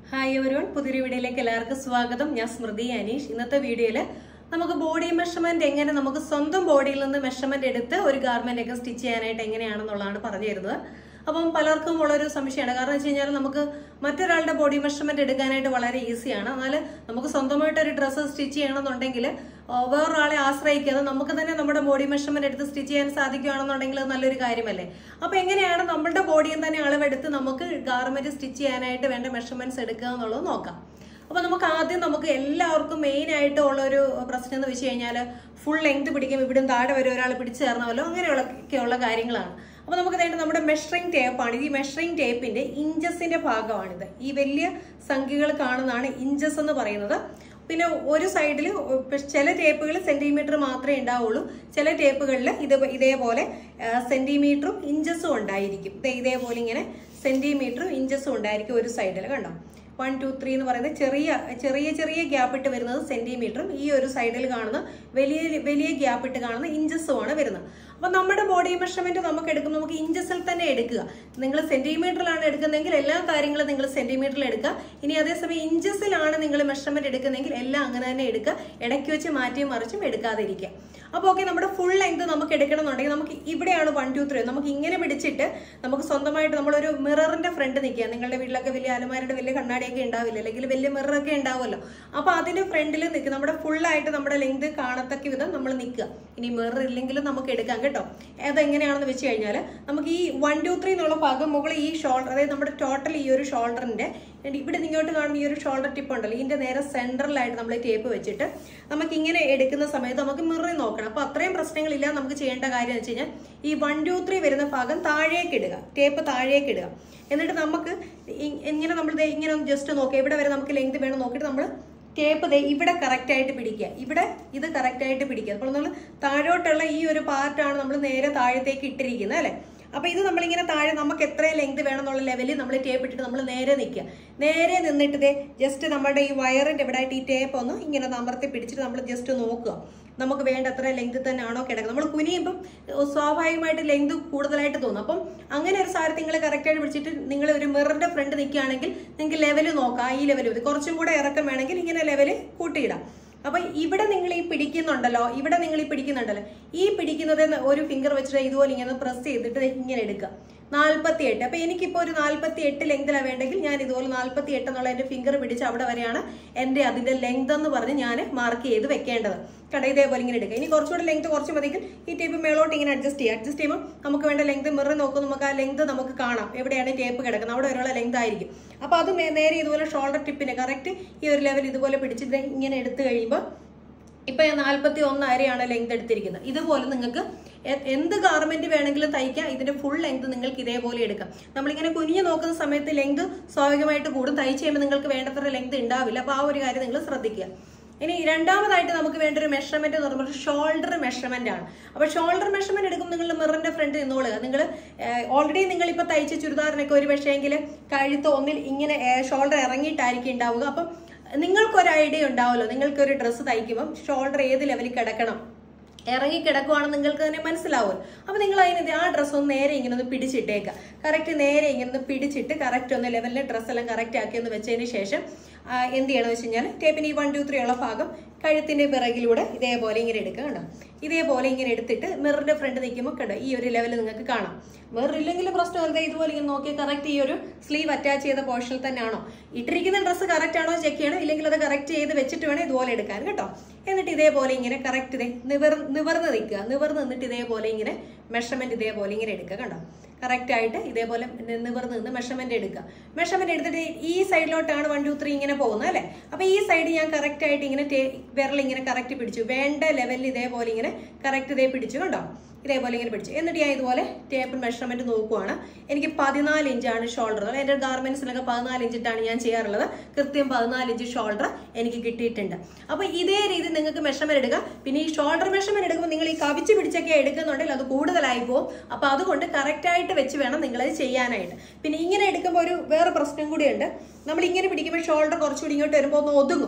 hi everyone പുതിയൊരു വീഡിയോയിലേക്ക് എല്ലാവർക്കും സ്വാഗതം ഞാൻ സ്മൃതി അനീഷ് ഇന്നത്തെ വീഡിയോയിൽ നമുക്ക് ബോഡി മെഷർമെന്റ് എങ്ങനെ നമുക്ക് സ്വന്തം ബോഡിയിൽ നിന്ന് മെഷർമെന്റ് എടുത്ത് ഒരു ഗാർമെന്റ് ഒക്കെ സ്റ്റിച്ച് ചെയ്യാനായിട്ട് എങ്ങനെയാണെന്നുള്ളതാണ് പറഞ്ഞു തരുന്നത് അപ്പം പലർക്കും ഉള്ളൊരു സംശയമാണ് കാരണം വെച്ച് കഴിഞ്ഞാൽ നമുക്ക് മറ്റൊരാളുടെ ബോഡി മെഷർമെന്റ് എടുക്കാനായിട്ട് വളരെ ഈസിയാണ് എന്നാൽ നമുക്ക് സ്വന്തമായിട്ട് ഒരു ഡ്രസ്സ് സ്റ്റിച്ച് ചെയ്യണമെന്നുണ്ടെങ്കിൽ ആ, വേറൊരാളെ ആശ്രയിക്കാതെ നമുക്ക് തന്നെ നമ്മുടെ ബോഡി മെഷർമെന്റ് എടുത്ത് സ്റ്റിച്ച് ചെയ്യാൻ സാധിക്കുകയാണെന്നുണ്ടെങ്കിൽ അത് നല്ലൊരു കാര്യമല്ലേ അപ്പൊ എങ്ങനെയാണ് നമ്മളുടെ ബോഡിയും തന്നെ അളവെടുത്ത് നമുക്ക് ഗാർമെന്റ് സ്റ്റിച്ച് ചെയ്യാനായിട്ട് വേണ്ട മെഷർമെന്റ്സ് എടുക്കുക എന്നുള്ളത് നോക്കാം അപ്പൊ നമുക്ക് ആദ്യം നമുക്ക് എല്ലാവർക്കും മെയിൻ ആയിട്ട് ഉള്ള ഒരു പ്രശ്നം എന്ന് വെച്ച് കഴിഞ്ഞാൽ ഫുൾ ലെങ്ത് പിടിക്കും ഇവിടും താഴെ വരെ ഒരാൾ പിടിച്ചു തരണമല്ലോ അങ്ങനെയുള്ള ഒക്കെയുള്ള കാര്യങ്ങളാണ് അപ്പൊ നമുക്ക് വേണ്ട നമ്മുടെ മെഷറിംഗ് ടേപ്പാണ് ഈ മെഷറിംഗ് ടേപ്പിന്റെ ഇഞ്ചസിന്റെ ഭാഗമാണിത് ഈ വലിയ സംഖ്യകൾ കാണുന്നതാണ് ഇഞ്ചസ് എന്ന് പറയുന്നത് പിന്നെ ഒരു സൈഡിൽ ചില ടേപ്പുകൾ സെന്റിമീറ്റർ മാത്രമേ ഉണ്ടാവുള്ളൂ ചില ടേപ്പുകളിൽ ഇത് ഇതേപോലെ സെന്റിമീറ്ററും ഇഞ്ചസും ഉണ്ടായിരിക്കും ദേ ഇതേപോലെ ഇങ്ങനെ സെന്റിമീറ്ററും ഇഞ്ചസും ഉണ്ടായിരിക്കും ഒരു സൈഡിൽ കണ്ടോ വൺ ടു ത്രീ എന്ന് പറയുന്നത് ചെറിയ ചെറിയ ചെറിയ ഗ്യാപ്പ് ഇട്ട് വരുന്നത് സെന്റിമീറ്ററും ഈ ഒരു സൈഡിൽ കാണുന്ന വലിയ വലിയ ഗ്യാപ്പ് ഇട്ട് കാണുന്ന ഇഞ്ചസുമാണ് വരുന്നത് അപ്പൊ നമ്മുടെ ബോഡി മെഷർമെന്റ് നമുക്ക് എടുക്കുമ്പോൾ നമുക്ക് ഇഞ്ചസിൽ തന്നെ എടുക്കുക നിങ്ങൾ സെന്റിമീറ്ററിലാണ് എടുക്കുന്നതെങ്കിൽ എല്ലാ കാര്യങ്ങളും നിങ്ങൾ സെന്റിമീറ്ററിൽ എടുക്കുക ഇനി അതേസമയം ഇഞ്ചസിലാണ് നിങ്ങൾ മെഷർമെന്റ് എടുക്കുന്നതെങ്കിൽ എല്ലാം അങ്ങനെ തന്നെ എടുക്കുക ഇടയ്ക്ക് വെച്ച് മാറ്റിയും മറിച്ചും എടുക്കാതിരിക്കുക അപ്പോൾ ഓക്കെ നമ്മുടെ ഫുൾ ലെങ്ത് നമുക്ക് എടുക്കണമെന്നുണ്ടെങ്കിൽ നമുക്ക് ഇവിടെയാണ് വൺ ടു ത്രീ നമുക്ക് ഇങ്ങനെ പിടിച്ചിട്ട് നമുക്ക് സ്വന്തമായിട്ട് നമ്മളൊരു മിററിന്റെ ഫ്രണ്ട് നിൽക്കുക നിങ്ങളുടെ വീട്ടിലൊക്കെ വലിയ അലമാരുടെ വലിയ കണ്ണാടിയൊക്കെ ഉണ്ടാവില്ല അല്ലെങ്കിൽ വലിയ മിററൊക്കെ ഉണ്ടാവുമല്ലോ അപ്പോൾ അതിന്റെ ഫ്രണ്ടിൽ നിൽക്കുക നമ്മുടെ ഫുള്ളായിട്ട് നമ്മുടെ ലെങ്ത് കാണത്തക്ക വിധം നമ്മൾ നിൽക്കുക ഇനി മിറർ ഇല്ലെങ്കിലും നമുക്ക് എടുക്കാം കേട്ടോ അതെങ്ങനെയാണെന്ന് വെച്ച് കഴിഞ്ഞാൽ നമുക്ക് ഈ വൺ ടു ത്രീ എന്നുള്ള ഭാഗം മുകളിൽ ഈ ഷോൾഡർ അതായത് നമ്മുടെ ടോട്ടൽ ഈ ഒരു ഷോൾഡറിന്റെ ഇവിടെ ഇങ്ങോട്ട് കാണുന്ന ഈ ഒരു ഷോൾഡർ ടിപ്പ് ഉണ്ടല്ലോ ഇതിന്റെ നേരെ സെൻട്രലായിട്ട് നമ്മൾ ടേപ്പ് വെച്ചിട്ട് നമുക്ക് ഇങ്ങനെ എടുക്കുന്ന സമയത്ത് നമുക്ക് മിററിൽ നോക്കണം അപ്പൊ അത്രയും പ്രശ്നങ്ങളില്ല നമുക്ക് ചെയ്യേണ്ട കാര്യം എന്ന് വെച്ച് കഴിഞ്ഞാൽ ഈ വൺ ടു ത്രീ വരുന്ന ഭാഗം താഴേക്ക് ഇടുക ടേപ്പ് താഴേക്ക് ഇടുക എന്നിട്ട് നമുക്ക് ഇ- ഇങ്ങനെ നമ്മൾ ദേ ഇങ്ങനെ ഒന്ന് ജസ്റ്റ് നോക്കുക ഇവിടെ വരെ നമുക്ക് ലെങ്ത് വേണം നോക്കിയിട്ട് നമ്മൾ ടേപ്പ് ദേ ഇവിടെ കറക്റ്റ് ആയിട്ട് പിടിക്കുക ഇവിടെ ഇത് കറക്റ്റ് ആയിട്ട് പിടിക്കുക അപ്പോൾ നമ്മൾ താഴോട്ടുള്ള ഈ ഒരു പാർട്ടാണ് നമ്മൾ നേരെ താഴത്തേക്ക് ഇട്ടിരിക്കുന്നത് അല്ലേ അപ്പൊ ഇത് നമ്മളിങ്ങനെ താഴെ നമുക്ക് എത്രയും ലെങ്ത് വേണം എന്നുള്ള ലെവലിൽ നമ്മൾ ടേപ്പ് ഇട്ടിട്ട് നമ്മൾ നേരെ നിൽക്കുക നേരെ നിന്നിട്ട് ദേ ജസ്റ്റ് നമ്മുടെ ഈ വയറിന്റെ ഇവിടെ ആയിട്ട് ഈ ടേപ്പ് ഒന്ന് ഇങ്ങനെ ഒന്ന് അമർത്തി പിടിച്ചിട്ട് നമ്മൾ ജസ്റ്റ് നോക്കുക നമുക്ക് വേണ്ട അത്ര ലെങ്ത് തന്നെ ആണോ കിടക്കുന്നത് നമ്മൾ കുനിയുമ്പം സ്വാഭാവികമായിട്ട് ലെങ്ത് കൂടുതലായിട്ട് തോന്നും അപ്പം അങ്ങനെ ഒരു സാധനം നിങ്ങൾ കറക്റ്റായിട്ട് പിടിച്ചിട്ട് നിങ്ങൾ ഒരു മിററിന്റെ ഫ്രണ്ട് നിൽക്കുകയാണെങ്കിൽ നിങ്ങൾക്ക് ലെവൽ നോക്കാം ഈ ലെവൽ മതി കുറച്ചും കൂടെ ഇറക്കം വേണമെങ്കിൽ ഇങ്ങനെ ലെവൽ കൂട്ടിയിടാം അപ്പൊ ഇവിടെ നിങ്ങൾ ഈ പിടിക്കുന്നുണ്ടല്ലോ ഇവിടെ നിങ്ങൾ ഈ പിടിക്കുന്നുണ്ടല്ലോ ഈ പിടിക്കുന്നത് ഒരു ഫിംഗർ വെച്ചിട്ട് ഇതുപോലെ ഇങ്ങനെ പ്രസ് ചെയ്തിട്ട് ദേ ഇങ്ങനെ എടുക്കുക നാൽപ്പത്തി എട്ട് അപ്പൊ എനിക്കിപ്പോ ഒരു നാൽപ്പത്തി എട്ട് ലെങ്തിലാണ് വേണ്ടെങ്കിൽ ഞാൻ ഇതുപോലെ നാൽപ്പത്തി എട്ട് എന്നുള്ള എന്റെ ഫിംഗർ പിടിച്ച് അവിടെ വരെയാണ് എന്റെ അതിന്റെ ലെങ്ത് എന്ന് പറഞ്ഞ് ഞാൻ മാർക്ക് ചെയ്ത് വെക്കേണ്ടത് കട ഇതേപോലെ ഇങ്ങനെ എടുക്കുക ഇനി കുറച്ചുകൂടെ ലെങ്ത് കുറച്ച് മതിയെങ്കിൽ ഈ ടേപ്പ് മേളോട്ട് ഇങ്ങനെ അഡ്ജസ്റ്റ് ചെയ്യുക അഡ്ജസ്റ്റ് ചെയ്യുമ്പോൾ നമുക്ക് വേണ്ട ലെങ്ത് മിറർ നോക്കും നമുക്ക് ആ ലെങ്ത് നമുക്ക് കാണാം എവിടെയാണ് ടേപ്പ് കിടക്കുന്നത് അവിടെ വരെയുള്ള ലെങ്ത് ആയിരിക്കും അപ്പൊ അത് നേ- നേരെ ഇതുപോലെ ഷോൾഡർ ടിപ്പിന് കറക്റ്റ് ഈ ഒരു ലെവൽ ഇതുപോലെ പിടിച്ചിട്ട് ഇങ്ങനെ എടുത്തു കഴിയുമ്പോൾ ഇപ്പൊ ഞാൻ നാല്പത്തി ഒന്ന് അരയാണ് ലെങ്ത് എടുത്തിരിക്കുന്നത് ഇതുപോലെ നിങ്ങൾക്ക് എ- എന്ത് ഗാർമെന്റ് വേണമെങ്കിലും തയ്ക്കാം ഇതിന്റെ ഫുൾ ലെങ്ത് നിങ്ങൾക്ക് ഇതേപോലെ എടുക്കാം നമ്മളിങ്ങനെ കുനിഞ്ഞു നോക്കുന്ന സമയത്ത് ലെങ്ത് സ്വാഭാവികമായിട്ട് കൂടും തയ്ച്ച് കഴിയുമ്പോൾ നിങ്ങൾക്ക് വേണ്ടത്ര ലെങ്ത് ഉണ്ടാവില്ല അപ്പൊ ആ ഒരു കാര്യം നിങ്ങൾ ശ്രദ്ധിക്കുക ഇനി രണ്ടാമതായിട്ട് നമുക്ക് വേണ്ട ഒരു മെഷർമെന്റ് എന്ന് പറയുമ്പോൾ ഷോൾഡർ മെഷർമെന്റ് ആണ് അപ്പൊ ഷോൾഡർ മെഷർമെന്റ് എടുക്കുമ്പോൾ നിങ്ങൾ മിററിന്റെ ഫ്രണ്ട് നിന്നോളുക നിങ്ങൾ ഓൾറെഡി നിങ്ങൾ ഇപ്പൊ തയ്ച്ച ചുരിദാറിനൊക്കെ ഒരു പക്ഷേങ്കിൽ കഴുത്ത് ഒന്നിൽ ഇങ്ങനെ ഷോൾഡർ ഇറങ്ങിയിട്ടായിരിക്കും ഉണ്ടാവുക അപ്പം നിങ്ങൾക്കൊരു ഐഡിയ ഉണ്ടാവുമല്ലോ നിങ്ങൾക്കൊരു ഡ്രസ്സ് തയ്ക്കുമ്പോൾ ഷോൾഡർ ഏത് ലെവലിൽ കിടക്കണം ഇറങ്ങി കിടക്കുവാണെന്ന് നിങ്ങൾക്ക് തന്നെ മനസ്സിലാവും അപ്പൊ നിങ്ങൾ അതിന് ആ ഡ്രസ്സ് ഒന്ന് നേരെ ഇങ്ങനെ ഒന്ന് പിടിച്ചിട്ടേക്കുക കറക്റ്റ് നേരെ ഇങ്ങനെ ഒന്ന് പിടിച്ചിട്ട് കറക്റ്റ് ഒന്ന് ലെവലിലെ ഡ്രസ്സ് എല്ലാം കറക്റ്റ് ആക്കി ഒന്ന് വെച്ചതിന് ശേഷം ആ, എന്ത് ചെയ്യണമെന്ന് വെച്ച് കഴിഞ്ഞാൽ ടേപ്പിന് ഈ വൺ ടു ത്രീ ഉള്ള ഭാഗം കഴുത്തിന്റെ പിറകിലൂടെ ഇതേപോലെ ഇങ്ങനെ എടുക്കുക കണ്ടോ ഇതേപോലെ ഇങ്ങനെ എടുത്തിട്ട് മിററിന്റെ ഫ്രണ്ട് നിൽക്കുമ്പോൾ കണ്ടോ ഈ ഒരു ലെവൽ നിങ്ങൾക്ക് കാണാം മിറർ ഇല്ലെങ്കിൽ പ്രശ്നം എന്താ ഇതുപോലെ ഇങ്ങനെ നോക്കി കറക്റ്റ് ഈ ഒരു സ്ലീവ് അറ്റാച്ച് ചെയ്ത പോർഷനിൽ തന്നെയാണോ ഇട്ടിരിക്കുന്ന ഡ്രസ്സ് കറക്റ്റ് ആണോ ചെക്ക് ചെയ്യണം ഇല്ലെങ്കിൽ അത് കറക്റ്റ് ചെയ്ത് വെച്ചിട്ട് വേണം ഇതുപോലെ എടുക്കാൻ കേട്ടോ എന്നിട്ട് ഇതേപോലെ ഇങ്ങനെ കറക്റ്റ് ഇതേ നിവർ നിവർന്ന് നിൽക്കുക നിവർന്ന് നിന്നിട്ട് ഇതേപോലെ ഇങ്ങനെ മെഷർമെന്റ് ഇതേപോലെ ഇങ്ങനെ എടുക്കുക കണ്ടോ കറക്റ്റ് ആയിട്ട് ഇതേപോലെ നി- നിവർന്ന് നിന്ന് മെഷർമെന്റ് എടുക്കുക മെഷർമെന്റ് എടുത്തിട്ട് ഈ സൈഡിലോട്ടാണ് വൺ ടു ത്രീ ഇങ്ങനെ പോകുന്നത് അല്ലേ അപ്പൊ ഈ സൈഡ് ഞാൻ കറക്റ്റ് ആയിട്ട് ഇങ്ങനെ ടേ- വിരൽ ഇങ്ങനെ കറക്റ്റ് പിടിച്ചു വേണ്ട ലെവലിൽ ഇതേപോലെ ഇങ്ങനെ കറക്റ്റ് ഇതേ പിടിച്ചു കണ്ടോ ഇതേപോലെ ഇങ്ങനെ പിടിച്ചു എന്നിട്ട് ഞാൻ ഇതുപോലെ ടേപ്പ് മെഷർമെന്റ് നോക്കുവാണ് എനിക്ക് പതിനാല് ഇഞ്ചാണ് ഷോൾഡർ എൻ്റെ ഗാർമെന്റ്സിലൊക്കെ പതിനാല് ഇഞ്ചിട്ടാണ് ഞാൻ ചെയ്യാറുള്ളത് കൃത്യം പതിനാല് ഇഞ്ച് ഷോൾഡർ എനിക്ക് കിട്ടിയിട്ടുണ്ട് അപ്പൊ ഇതേ രീതി നിങ്ങൾക്ക് മെഷർമെന്റ് എടുക്കുക പിന്നെ ഈ ഷോൾഡർ മെഷർമെന്റ് എടുക്കുമ്പോൾ നിങ്ങൾ ഈ കവിച്ച് പിടിച്ചൊക്കെ എടുക്കുന്നുണ്ടെങ്കിൽ അത് കൂടുതലായി പോകും അപ്പൊ അതുകൊണ്ട് കറക്റ്റ് ആയിട്ട് വെച്ച് വേണം നിങ്ങളത് ചെയ്യാനായിട്ട് പിന്നെ ഇങ്ങനെ എടുക്കുമ്പോൾ ഒരു വേറെ പ്രശ്നം കൂടിയുണ്ട് നമ്മൾ ഇങ്ങനെ പിടിക്കുമ്പോൾ ഷോൾഡർ കുറച്ചുകൂടി ഇങ്ങോട്ട് വരുമ്പോൾ ഒന്ന് ഒതുങ്ങും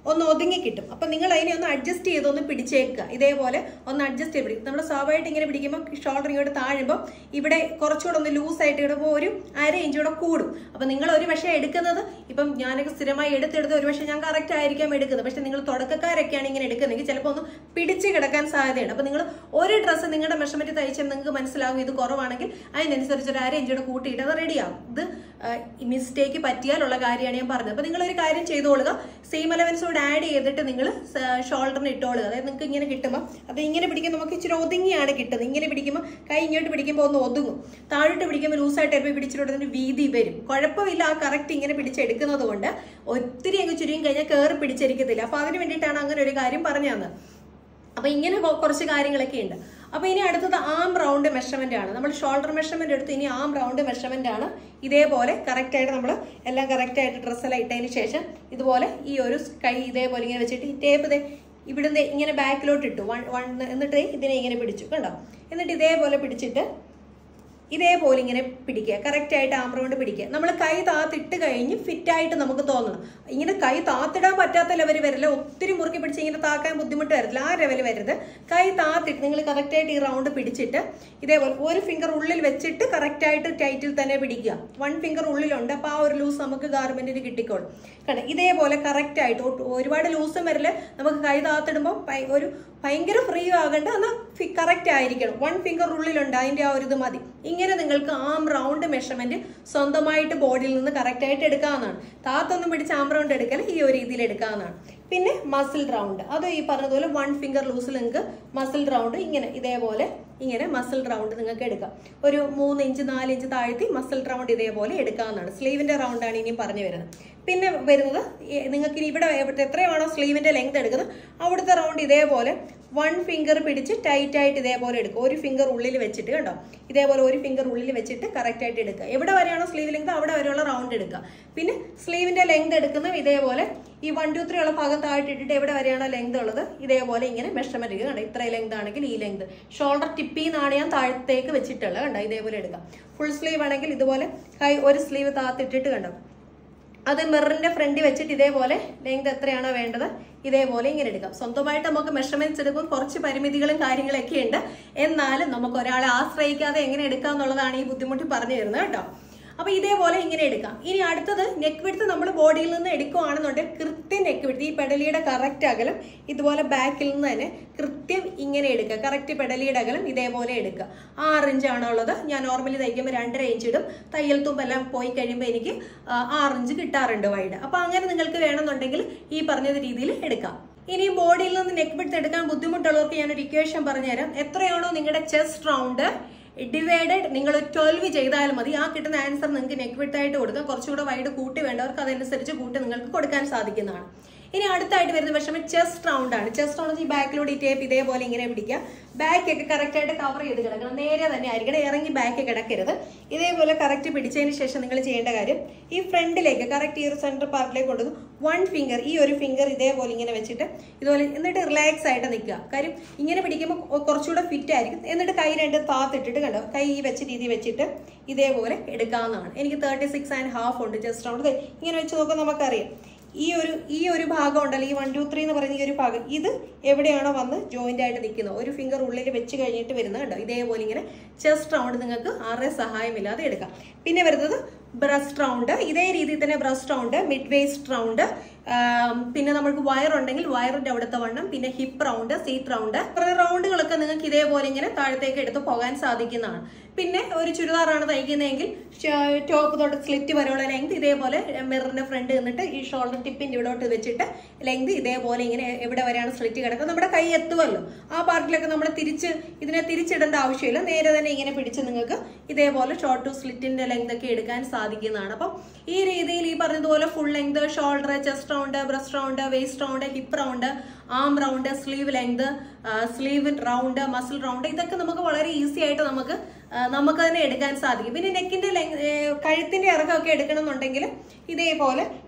ഒന്ന് ഒതുങ്ങി കിട്ടും അപ്പൊ നിങ്ങൾ അതിനെ ഒന്ന് അഡ്ജസ്റ്റ് ചെയ്ത് ഒന്ന് പിടിച്ചേക്കുക ഇതേപോലെ ഒന്ന് അഡ്ജസ്റ്റ് ചെയ്ത് പിടിക്കും നമ്മൾ സ്വാഭാവികമായിട്ട് ഇങ്ങനെ പിടിക്കുമ്പോൾ ഷോൾഡർ ഇങ്ങോട്ട് താഴുമ്പോൾ ഇവിടെ കുറച്ചുകൂടെ ഒന്ന് ലൂസ് ആയിട്ട് ഇടുമ്പോൾ ഒരു അര ഇഞ്ച് കൂടെ കൂടും അപ്പൊ നിങ്ങൾ ഒരു പക്ഷേ എടുക്കുന്നത് ഇപ്പം ഞാനൊക്കെ സ്ഥിരമായി എടുത്തെടുത്ത് ഒരു പക്ഷേ ഞാൻ കറക്റ്റ് ആയിരിക്കാം എടുക്കുന്നത് പക്ഷെ നിങ്ങൾ തുടക്കക്കാരൊക്കെയാണ് ഇങ്ങനെ എടുക്കുന്നതെങ്കിൽ ചിലപ്പോൾ ഒന്ന് പിടിച്ച് കിടക്കാൻ സാധ്യതയുണ്ട് അപ്പൊ നിങ്ങൾ ഒരു ഡ്രസ്സ് നിങ്ങളുടെ മെഷർമെന്റ് തയ്ച്ചാൽ നിങ്ങൾക്ക് മനസ്സിലാവും ഇത് കുറവാണെങ്കിൽ അതിനനുസരിച്ച് ഒരു അര ഇഞ്ചോടെ കൂട്ടിയിട്ട് അത് റെഡിയാവും ഇത് മിസ്റ്റേക്ക് പറ്റിയാലുള്ള കാര്യമാണ് ഞാൻ പറഞ്ഞത് അപ്പൊ നിങ്ങൾ ഒരു കാര്യം ചെയ്തോളുക സെയിം അലവൻസോട് ആഡ് ചെയ്തിട്ട് നിങ്ങൾ ഷോൾഡറിന് ഇട്ടോളുക അതായത് നിങ്ങൾക്ക് ഇങ്ങനെ കിട്ടുമ്പോൾ അത് ഇങ്ങനെ പിടിക്കുമ്പോൾ നമുക്ക് ഇച്ചിരി ഒതുങ്ങിയാണ് കിട്ടുന്നത് ഇങ്ങനെ പിടിക്കുമ്പോൾ കൈ ഇങ്ങോട്ട് പിടിക്കുമ്പോൾ ഒന്ന് ഒതുങ്ങും താഴോട്ട് പിടിക്കുമ്പോൾ ലൂസായിട്ട് ചിലപ്പോൾ പിടിച്ചിട്ടുള്ളതിന് വീതി വരും കുഴപ്പമില്ല ആ കറക്റ്റ് ഇങ്ങനെ പിടിച്ചെടുക്കുന്നത് കൊണ്ട് ഒത്തിരി അങ്ങ് ചുരുങ്ങി കഴിഞ്ഞാൽ കയറി പിടിച്ചിരിക്കത്തില്ല അപ്പൊ അതിന് വേണ്ടിയിട്ടാണ് അങ്ങനെ ഒരു കാര്യം പറഞ്ഞു തന്നത് അപ്പൊ ഇങ്ങനെ കൊ- കുറച്ച് കാര്യങ്ങളൊക്കെ ഉണ്ട് അപ്പൊ ഇനി അടുത്തത് ആം റൗണ്ട് മെഷർമെന്റ് ആണ് നമ്മൾ ഷോൾഡർ മെഷർമെന്റ് എടുത്ത് ഇനി ആം റൗണ്ട് മെഷർമെന്റ് ആണ് ഇതേപോലെ കറക്റ്റ് ആയിട്ട് നമ്മൾ എല്ലാം കറക്റ്റ് ആയിട്ട് ഡ്രസ്സെല്ലാം ഇട്ടതിന് ശേഷം ഇതുപോലെ ഈ ഒരു കൈ ഇതേപോലെ ഇങ്ങനെ വെച്ചിട്ട് ഈ ടേപ്പ് ദേ ഇവിടുന്ന് ഇങ്ങനെ ബാക്കിലോട്ട് ഇട്ടു വൺ വൺ എന്നിട്ട് ഇതിനെ ഇങ്ങനെ പിടിച്ചു കണ്ടോ എന്നിട്ട് ഇതേപോലെ പിടിച്ചിട്ട് ഇതേപോലെ ഇങ്ങനെ പിടിക്കുക കറക്റ്റ് ആയിട്ട് ആം റൗണ്ട് പിടിക്കുക നമ്മൾ കൈ താത്തിട്ട് കഴിഞ്ഞ് ഫിറ്റ് ആയിട്ട് നമുക്ക് തോന്നണം ഇങ്ങനെ കൈ താത്തിടാൻ പറ്റാത്ത ലെവൽ വരില്ല ഒത്തിരി മുറുക്കി പിടിച്ച് ഇങ്ങനെ താക്കാൻ ബുദ്ധിമുട്ട് വരില്ല ആ ലെവൽ വരരുത് കൈ താത്തിട്ട് നിങ്ങൾ കറക്റ്റ് ആയിട്ട് ഈ റൗണ്ട് പിടിച്ചിട്ട് ഇതേപോലെ ഒരു ഫിംഗർ ഉള്ളിൽ വെച്ചിട്ട് കറക്റ്റ് ആയിട്ട് ടൈറ്റിൽ തന്നെ പിടിക്കുക വൺ ഫിംഗർ ഉള്ളിലുണ്ട് അപ്പോൾ ആ ഒരു ലൂസ് നമുക്ക് ഗാർമെന്റിന് കിട്ടിക്കോളും കണ്ട ഇതേപോലെ കറക്റ്റ് ആയിട്ട് ഒട്ട് ഒരുപാട് ലൂസും വരില്ല നമുക്ക് കൈ താത്തിടുമ്പോൾ ഭയ- ഒരു ഭയങ്കര ഫ്രീ ആകണ്ട എന്നാൽ കറക്റ്റ് ആയിരിക്കണം വൺ ഫിംഗർ ഉള്ളിലുണ്ട് അതിന്റെ ആ ഒരു ഇത് മതി ഇങ്ങനെ നിങ്ങൾക്ക് ആം റൗണ്ട് മെഷർമെന്റ് സ്വന്തമായിട്ട് ബോഡിയിൽ നിന്ന് കറക്റ്റ് ആയിട്ട് എടുക്കാവുന്നതാണ് താത്തൊന്നും പിടിച്ച് ആം റൗണ്ട് എടുക്കൽ ഈ ഒരു രീതിയിൽ എടുക്കാവുന്നതാണ് പിന്നെ മസിൽ റൗണ്ട് അത് ഈ പറഞ്ഞതുപോലെ വൺ ഫിംഗർ ലൂസിൽ നിങ്ങൾക്ക് മസിൽ റൗണ്ട് ഇങ്ങനെ ഇതേപോലെ ഇങ്ങനെ മസിൽ റൗണ്ട് നിങ്ങൾക്ക് എടുക്കാം ഒരു മൂന്ന് ഇഞ്ച് നാല് ഇഞ്ച് താഴ്ത്തി മസിൽ റൗണ്ട് ഇതേപോലെ എടുക്കാവുന്നതാണ് സ്ലീവിന്റെ റൗണ്ടാണ് ഇനിയും പറഞ്ഞു വരുന്നത് പിന്നെ വരുന്നത് ഈ നിങ്ങൾക്ക് ഇനി ഇവിടെ എവിടെ- എത്രയാണോ സ്ലീവിന്റെ ലെങ്ത് എടുക്കുന്നത് അവിടുത്തെ റൗണ്ട് ഇതേപോലെ വൺ ഫിംഗർ പിടിച്ച് ടൈറ്റ് ആയിട്ട് ഇതേപോലെ എടുക്കുക ഒരു ഫിംഗർ ഉള്ളിൽ വെച്ചിട്ട് കണ്ടോ ഇതേപോലെ ഒരു ഫിംഗർ ഉള്ളിൽ വെച്ചിട്ട് കറക്റ്റ് ആയിട്ട് എടുക്കുക എവിടെ വരെയാണോ സ്ലീവ് ലെങ്ത് അവിടെ വരെയുള്ള റൗണ്ട് എടുക്കുക പിന്നെ സ്ലീവിന്റെ ലെങ്ത് എടുക്കുന്നത് ഇതേപോലെ ഈ വൺ ടു ത്രീ ഉള്ള ഭാഗം താഴ്ത്തി ഇട്ടിട്ട് എവിടെ വരെയാണോ ലെങ്ത് ഉള്ളത് ഇതേപോലെ ഇങ്ങനെ മെഷർമെന്റ് എടുക്കുക കണ്ടോ ഇത്ര ലെങ്ത് ആണെങ്കിൽ ഈ ലെങ്ത് ഷോൾഡർ ടിപ്പിൽ നിന്നാണ് ഞാൻ താഴത്തേക്ക് വെച്ചിട്ടുള്ളത് കണ്ടോ ഇതേപോലെ എടുക്കാം ഫുൾ സ്ലീവ് ആണെങ്കിൽ ഇതുപോലെ കൈ ഒരു സ്ലീവ് താത്തിട്ടിട്ട് കണ്ടോ അത് മിററിന്റെ ഫ്രണ്ടിൽ വെച്ചിട്ട് ഇതേപോലെ ലെങ്ത് എത്രയാണോ വേണ്ടത് ഇതേപോലെ ഇങ്ങനെ എടുക്കാം സ്വന്തമായിട്ട് നമുക്ക് മെഷർമെന്റ്സ് എടുക്കും കുറച്ച് പരിമിതികളും കാര്യങ്ങളൊക്കെ ഉണ്ട് എന്നാലും നമുക്ക് ഒരാളെ ആശ്രയിക്കാതെ എങ്ങനെ എടുക്കാം എന്നുള്ളതാണ് ഈ ബുദ്ധിമുട്ട് പറഞ്ഞു തരുന്നത് കേട്ടോ അപ്പൊ ഇതേപോലെ ഇങ്ങനെ എടുക്കാം ഇനി അടുത്തത് നെക്ക് വിടുത്ത് നമ്മൾ ബോഡിയിൽ നിന്ന് എടുക്കുകയാണെന്നുണ്ടെങ്കിൽ കൃത്യം നെക്ക് വിടുത്ത് ഈ പെടലിയുടെ കറക്റ്റ് അകലം ഇതുപോലെ ബാക്കിൽ നിന്ന് തന്നെ കൃത്യം ഇങ്ങനെ എടുക്കുക കറക്റ്റ് പെടലിയുടെ അകലം ഇതേപോലെ എടുക്കുക ആറ് ഇഞ്ച് ആണോ ഉള്ളത് ഞാൻ നോർമലി തയ്ക്കുമ്പോൾ രണ്ടര ഇഞ്ച് ഇടും തയ്യൽ തുമ്പെല്ലാം പോയി കഴിയുമ്പോൾ എനിക്ക് ആ, ആറ് ഇഞ്ച് കിട്ടാറുണ്ട് വൈഡ് അപ്പൊ അങ്ങനെ നിങ്ങൾക്ക് വേണമെന്നുണ്ടെങ്കിൽ ഈ പറഞ്ഞത് രീതിയിൽ എടുക്കാം ഇനി ബോഡിയിൽ നിന്ന് നെക്ക് വിടുത്ത് എടുക്കാൻ ബുദ്ധിമുട്ടുള്ളവർക്ക് ഞാനൊരു ഇക്വേഷൻ പറഞ്ഞുതരാം എത്രയാണോ നിങ്ങളുടെ ചെസ്റ്റ് റൗണ്ട് ഡിവൈഡഡ് നിങ്ങൾ ട്വൽവ് ചെയ്താൽ മതി ആ കിട്ടുന്ന ആൻസർ നിങ്ങൾക്ക് നെക്ക് വിട്ടായിട്ട് കൊടുക്കാം കുറച്ചുകൂടെ വൈഡ് കൂട്ടി വേണ്ടവർക്ക് അതനുസരിച്ച് കൂട്ടി നിങ്ങൾക്ക് കൊടുക്കാൻ സാധിക്കുന്നതാണ് ഇനി അടുത്തായിട്ട് വരുന്ന മെഷർമെന്റ് ചെസ്റ്റ് റൗണ്ട് ആണ് ചെസ്റ്റ് റൗണ്ട് ഈ ബാക്കിലൂടെ ഈ ടേപ്പ് ഇതേപോലെ ഇങ്ങനെ പിടിക്കുക ബാക്ക് ഒക്കെ കറക്റ്റ് ആയിട്ട് കവർ ചെയ്ത് കിടക്കണം നേരെ തന്നെ ആയിരിക്കണം ഇറങ്ങി ബാക്ക് കിടക്കരുത് ഇതേപോലെ കറക്റ്റ് പിടിച്ചതിന് ശേഷം നിങ്ങൾ ചെയ്യേണ്ട കാര്യം ഈ ഫ്രണ്ടിലേക്ക് കറക്റ്റ് ഈ ഒരു സെന്റർ പാർട്ടിലേക്ക് കൊണ്ടുവന്ന് വൺ ഫിംഗർ ഈ ഒരു ഫിംഗർ ഇതേപോലെ ഇങ്ങനെ വെച്ചിട്ട് ഇതുപോലെ എന്നിട്ട് റിലാക്സ് ആയിട്ട് നിൽക്കുക കാര്യം ഇങ്ങനെ പിടിക്കുമ്പോൾ കൊ- കുറച്ചുകൂടെ ഫിറ്റ് ആയിരിക്കും എന്നിട്ട് കൈ രണ്ട് താത്തിട്ടിട്ട് കണ്ടോ കൈ ഈ വെച്ച രീതി വെച്ചിട്ട് ഇതേപോലെ എടുക്കാവുന്നതാണ് എനിക്ക് തേർട്ടി സിക്സ് ആൻഡ് ഹാഫ് ഉണ്ട് ജസ്റ്റ് റൗണ്ട് ഇങ്ങനെ വെച്ച് നോക്കുമ്പോൾ നമുക്കറിയാം ഈ ഒരു ഈ ഒരു ഭാഗം ഉണ്ടല്ലോ ഈ വൺ ടു ത്രീ എന്ന് പറയുന്ന ഈ ഒരു ഭാഗം ഇത് എവിടെയാണോ വന്ന് ജോയിന്റ് ആയിട്ട് നിൽക്കുന്നത് ഒരു ഫിംഗർ ഉള്ളിൽ വെച്ച് കഴിഞ്ഞിട്ട് വരുന്നത് കണ്ടോ ഇതേപോലെ ഇങ്ങനെ ചെസ്റ്റ് റൗണ്ട് നിങ്ങൾക്ക് ആരുടെ സഹായമില്ലാതെ എടുക്കാം പിന്നെ വരുന്നത് ബ്രസ്റ്റ് റൗണ്ട് ഇതേ രീതിയിൽ തന്നെ breast round mid waist round പിന്നെ നമുക്ക് വയർ ഉണ്ടെങ്കിൽ വയറിന്റെ അവിടുത്തെ വണ്ണം പിന്നെ ഹിപ്പ് റൗണ്ട് സീറ്റ് റൗണ്ട് റൗണ്ടുകളൊക്കെ നിങ്ങൾക്ക് ഇതേപോലെ ഇങ്ങനെ താഴത്തേക്ക് എടുത്ത് പോകാൻ സാധിക്കുന്നതാണ് പിന്നെ ഒരു ചുരിദാറാണ് തയ്ക്കുന്നതെങ്കിൽ ടോപ്പ് തൊട്ട് സ്ലിറ്റ് വരെയുള്ള ലെങ്ത് ഇതേപോലെ മിററിന്റെ ഫ്രണ്ട് നിന്നിട്ട് ഈ ഷോൾഡർ ടിപ്പിന്റെ ഇവിടോട്ട് വെച്ചിട്ട് ലെങ്ത് ഇതേപോലെ ഇങ്ങനെ എവിടെ വരെയാണ് സ്ലിറ്റ് കിടക്കുന്നത് നമ്മുടെ കൈ എത്തുമല്ലോ ആ പാർട്ടിലൊക്കെ നമ്മൾ തിരിച്ച് ഇതിനെ തിരിച്ചിടേണ്ട ആവശ്യമില്ല നേരെ തന്നെ ഇങ്ങനെ പിടിച്ച് നിങ്ങൾക്ക് ഇതേപോലെ ഷോർട്ട് ടു സ്ലിറ്റിന്റെ ലെങ്ത് ഒക്കെ എടുക്കാൻ സാധിക്കുന്നതാണ് അപ്പം ഈ രീതിയിൽ ഈ പറഞ്ഞതുപോലെ full length shoulder chest round breast round waist round hip round arm round sleeve length sleeve round muscle round ഇതൊക്കെ നമുക്ക് വളരെ ഈസി ആയിട്ട് നമുക്ക് ആ, നമുക്ക് തന്നെ എടുക്കാൻ സാധിക്കും പിന്നെ നെക്കിന്റെ ലെങ് കഴുത്തിന്റെ ഇറക്കമൊക്കെ എടുക്കണം എന്നുണ്ടെങ്കിൽ ഇതേപോലെ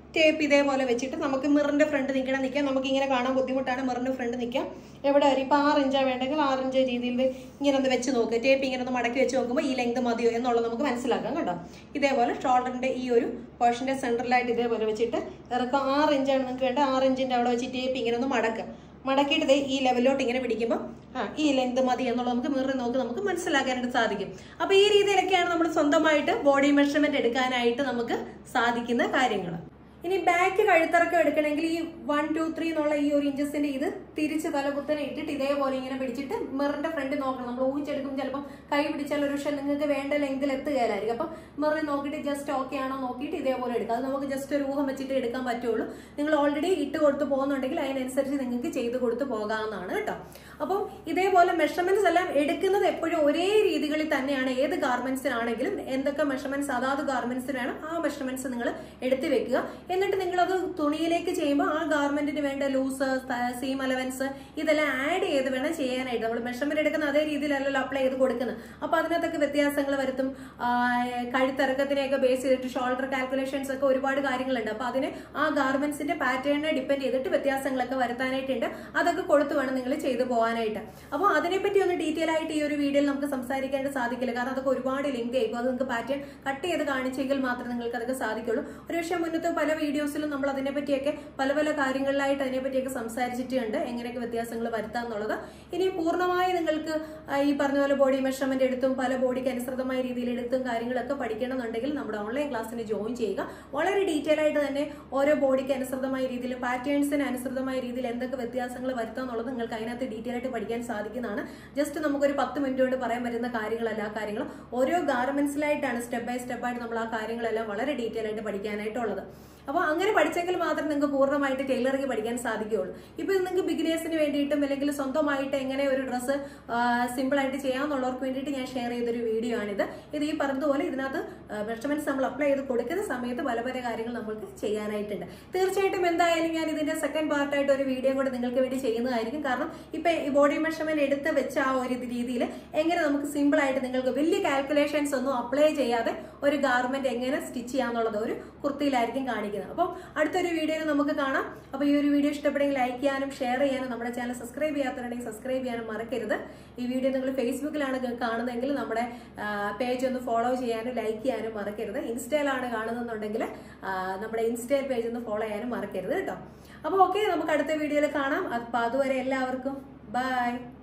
ടേപ്പ് ഇതേപോലെ വെച്ചിട്ട് നമുക്ക് മിറിന്റെ ഫ്രണ്ട് നിൽക്കണം നിൽക്കാം നമുക്ക് ഇങ്ങനെ കാണാൻ ബുദ്ധിമുട്ടാണ് മിറിന്റെ ഫ്രണ്ട് നിൽക്കാം എവിടെ വരെ ഇപ്പൊ ആറ് ഇഞ്ചാ വേണ്ടെങ്കിൽ ആറ് ഇഞ്ച് രീതിയിൽ ഇങ്ങനെ ഒന്ന് വെച്ച് നോക്കുക ടേപ്പ് ഇങ്ങനെ ഒന്ന് മടക്കി വെച്ച് നോക്കുമ്പോൾ ഈ ലെങ്ത് മതിയോ എന്നുള്ളത് നമുക്ക് മനസ്സിലാക്കാം കേട്ടോ ഇതേപോലെ ഷോൾഡറിന്റെ ഈ ഒരു പോർഷന്റെ സെൻട്രലായിട്ട് ഇതേപോലെ വെച്ചിട്ട് ഇറക്കം ആറ് ഇഞ്ചാണ് നിങ്ങൾക്ക് വേണ്ട ആറ് ഇഞ്ചിന്റെ അവിടെ വെച്ച് ടേപ്പ് ഇങ്ങനെ ഒന്ന് മടക്കുക മടക്കിയിട്ട് ദേ ഈ ലെവലിലോട്ട് ഇങ്ങനെ പിടിക്കുമ്പോൾ ആ ഈ ലെങ്ത് മതി എന്നുള്ളത് നമുക്ക് മിറർ നോക്കി നമുക്ക് മനസ്സിലാക്കാനായിട്ട് സാധിക്കും അപ്പൊ ഈ രീതിയിലൊക്കെയാണ് നമ്മൾ സ്വന്തമായിട്ട് ബോഡി മെഷർമെന്റ് എടുക്കാനായിട്ട് നമുക്ക് സാധിക്കുന്ന കാര്യങ്ങൾ ഇനി ബാക്ക് കഴുത്തിറക്കം എടുക്കണമെങ്കിൽ ഈ വൺ ടു ത്രീ എന്നുള്ള ഈ ഒരു ഇഞ്ചസിന്റെ ഇത് തിരിച്ച് തലകുത്തനെ ഇട്ടിട്ട് ഇതേപോലെ ഇങ്ങനെ പിടിച്ചിട്ട് മിററിന്റെ ഫ്രണ്ട് നോക്കണം നമ്മൾ ഊഹിച്ചെടുക്കും ചിലപ്പം കൈ പിടിച്ചാൽ ഒരു പക്ഷേ നിങ്ങൾക്ക് വേണ്ട ലെങ്തിൽ എത്തുകയായിരിക്കും അപ്പം മിററിൽ നോക്കിയിട്ട് ജസ്റ്റ് ഓക്കെ ആണോ നോക്കിയിട്ട് ഇതേപോലെ എടുക്കുക അത് നമുക്ക് ജസ്റ്റ് ഒരു ഊഹം വെച്ചിട്ട് എടുക്കാൻ പറ്റുള്ളൂ നിങ്ങൾ ഓൾറെഡി ഇട്ട് കൊടുത്ത് പോകുന്നുണ്ടെങ്കിൽ അതിനനുസരിച്ച് നിങ്ങൾക്ക് ചെയ്ത് കൊടുത്ത് പോകാവുന്നതാണ് കേട്ടോ അപ്പം ഇതേപോലെ മെഷർമെന്റ്സ് എല്ലാം എടുക്കുന്നത് എപ്പോഴും ഒരേ രീതികളിൽ തന്നെയാണ് ഏത് ഗാർമെന്റ്സിനാണെങ്കിലും എന്തൊക്കെ മെഷർമെന്റ്സ് അതാത് ഗാർമെന്റ്സിന് വേണം ആ മെഷർമെന്റ്സ് നിങ്ങൾ എടുത്തു വെക്കുക എന്നിട്ട് നിങ്ങൾ അത് തുണിയിലേക്ക് ചെയ്യുമ്പോൾ ആ ഗാർമെന്റിന് വേണ്ട ലൂസ് സീം അലവൻസ് ഇതെല്ലാം ആഡ് ചെയ്ത് വേണം ചെയ്യാനായിട്ട് നമ്മൾ മെഷർമെന്റ് എടുക്കുന്ന അതേ രീതിയിലല്ലല്ലോ അപ്ലൈ ചെയ്ത് കൊടുക്കുന്നത് അപ്പൊ അതിനകത്തൊക്കെ വ്യത്യാസങ്ങൾ വരുത്തും ആ, കഴുത്തിറക്കത്തിനെയൊക്കെ ബേസ് ചെയ്തിട്ട് ഷോൾഡർ കാൽക്കുലേഷൻസ് ഒക്കെ ഒരുപാട് കാര്യങ്ങളുണ്ട് അപ്പൊ അതിന് ആ ഗാർമെന്റ്സിന്റെ പാറ്റേണിനെ ഡിപ്പെൻഡ് ചെയ്തിട്ട് വ്യത്യാസങ്ങളൊക്കെ വരുത്താനായിട്ടുണ്ട് അതൊക്കെ കൊടുത്തു വേണം നിങ്ങൾ ചെയ്തു പോകാനായിട്ട് അപ്പോൾ അതിനെപ്പറ്റി ഒന്ന് ഡീറ്റെയിൽ ആയിട്ട് ഈ ഒരു വീഡിയോയിൽ നമുക്ക് സംസാരിക്കാനായിട്ട് സാധിക്കില്ല കാരണം അതൊക്കെ ഒരുപാട് ലിങ്ക് ആയിരിക്കും അത് നിങ്ങൾക്ക് പാറ്റേൺ കട്ട് ചെയ്ത് കാണിച്ചെങ്കിൽ മാത്രമേ നിങ്ങൾക്ക് അതൊക്കെ സാധിക്കുള്ളൂ ഒരുപക്ഷെ മുന്നത്തെ പല വീഡിയോസിലും നമ്മൾ അതിനെപ്പറ്റിയൊക്കെ പല പല കാര്യങ്ങളിലായിട്ട് അതിനെപ്പറ്റിയൊക്കെ സംസാരിച്ചിട്ടുണ്ട് എങ്ങനെയൊക്കെ വ്യത്യാസങ്ങൾ വരുത്താം എന്നുള്ളത് ഇനി പൂർണ്ണമായി നിങ്ങൾക്ക് ആ, ഈ പറഞ്ഞ പോലെ ബോഡി മെഷർമെന്റ് എടുത്തും പല ബോഡിക്ക് അനുസൃതമായ രീതിയിൽ എടുത്തും കാര്യങ്ങളൊക്കെ പഠിക്കണമെന്നുണ്ടെങ്കിൽ നമ്മുടെ ഓൺലൈൻ ക്ലാസ്സിന് ജോയിൻ ചെയ്യുക വളരെ ഡീറ്റെയിൽ ആയിട്ട് തന്നെ ഓരോ ബോഡിക്ക് അനുസൃതമായ രീതിയിൽ പാറ്റേൺസിന് അനുസൃതമായ രീതിയിൽ എന്തൊക്കെ വ്യത്യാസങ്ങൾ വരുത്താം എന്നുള്ളത് നിങ്ങൾക്ക് അതിനകത്ത് ഡീറ്റെയിൽ ആയിട്ട് പഠിക്കാൻ സാധിക്കുന്നതാണ് ജസ്റ്റ് നമുക്കൊരു പത്ത് മിനിറ്റ് കൊണ്ട് പറയാൻ പറ്റുന്ന കാര്യങ്ങളല്ല ആ കാര്യങ്ങൾ ഓരോ ഗാർമെന്റ്സിലായിട്ടാണ് സ്റ്റെപ്പ് ബൈ സ്റ്റെപ്പ് ആയിട്ട് നമ്മൾ ആ കാര്യങ്ങളെല്ലാം വളരെ ഡീറ്റെയിൽ ആയിട്ട് പഠിക്കാനായിട്ടുള്ളത് അപ്പോൾ അങ്ങനെ പഠിച്ചെങ്കിൽ മാത്രം നിങ്ങൾക്ക് പൂർണ്ണമായിട്ട് ടൈലറിംഗ് പഠിക്കാൻ സാധിക്കുകയുള്ളൂ ഇപ്പൊ നിങ്ങൾക്ക് ബിഗിനേഴ്സിന് വേണ്ടിയിട്ടും അല്ലെങ്കിൽ സ്വന്തമായിട്ട് എങ്ങനെ ഒരു ഡ്രസ്സ് സിമ്പിൾ ആയിട്ട് ചെയ്യാമെന്നുള്ളവർക്ക് വേണ്ടിയിട്ട് ഞാൻ ഷെയർ ചെയ്തൊരു വീഡിയോ ആണിത് ഇത് ഈ പറഞ്ഞതുപോലെ ഇതിനകത്ത് മെഷർമെന്റ്സ് നമ്മൾ അപ്ലൈ ചെയ്ത് കൊടുക്കുന്ന സമയത്ത് പല പല കാര്യങ്ങൾ നമുക്ക് ചെയ്യാനായിട്ടുണ്ട് തീർച്ചയായിട്ടും എന്തായാലും ഞാൻ ഇതിന്റെ സെക്കൻഡ് പാർട്ടായിട്ട് ഒരു വീഡിയോ കൂടെ നിങ്ങൾക്ക് വേണ്ടി ചെയ്യുന്നതായിരിക്കും കാരണം ഇപ്പൊ ഈ ബോഡി മെഷർമെന്റ് എടുത്ത് വെച്ച ആ ഒരു രീതിയിൽ എങ്ങനെ നമുക്ക് സിമ്പിൾ ആയിട്ട് നിങ്ങൾക്ക് വലിയ കാൽക്കുലേഷൻസ് ഒന്നും അപ്ലൈ ചെയ്യാതെ ഒരു ഗാർമെന്റ് എങ്ങനെ സ്റ്റിച്ച് ചെയ്യാന്നുള്ളത് ഒരു കുർത്തിയിലായിരിക്കും കാണിക്കുന്നത് അപ്പം അടുത്തൊരു വീഡിയോയിൽ നമുക്ക് കാണാം അപ്പൊ ഈ ഒരു വീഡിയോ ഇഷ്ടപ്പെടുമെങ്കിൽ ലൈക്ക് ചെയ്യാനും ഷെയർ ചെയ്യാനും നമ്മുടെ ചാനൽ സബ്സ്ക്രൈബ് ചെയ്യാത്തവരുണ്ടെങ്കിൽ സബ്സ്ക്രൈബ് ചെയ്യാനും മറക്കരുത് ഈ വീഡിയോ നിങ്ങൾ ഫേസ്ബുക്കിലാണ് കാണുന്നതെങ്കിൽ നമ്മുടെ പേജ് ഒന്ന് ഫോളോ ചെയ്യാനും ലൈക്ക് ചെയ്യാനും മറക്കരുത് ഇൻസ്റ്റയിലാണ് കാണുന്നുണ്ടെങ്കിൽ നമ്മുടെ ഇൻസ്റ്റയിൽ പേജ് ഒന്ന് ഫോളോ ചെയ്യാനും മറക്കരുത് കേട്ടോ അപ്പോൾ ഓക്കെ നമുക്ക് അടുത്ത വീഡിയോയിൽ കാണാം അപ്പൊ അതുവരെ എല്ലാവർക്കും ബൈ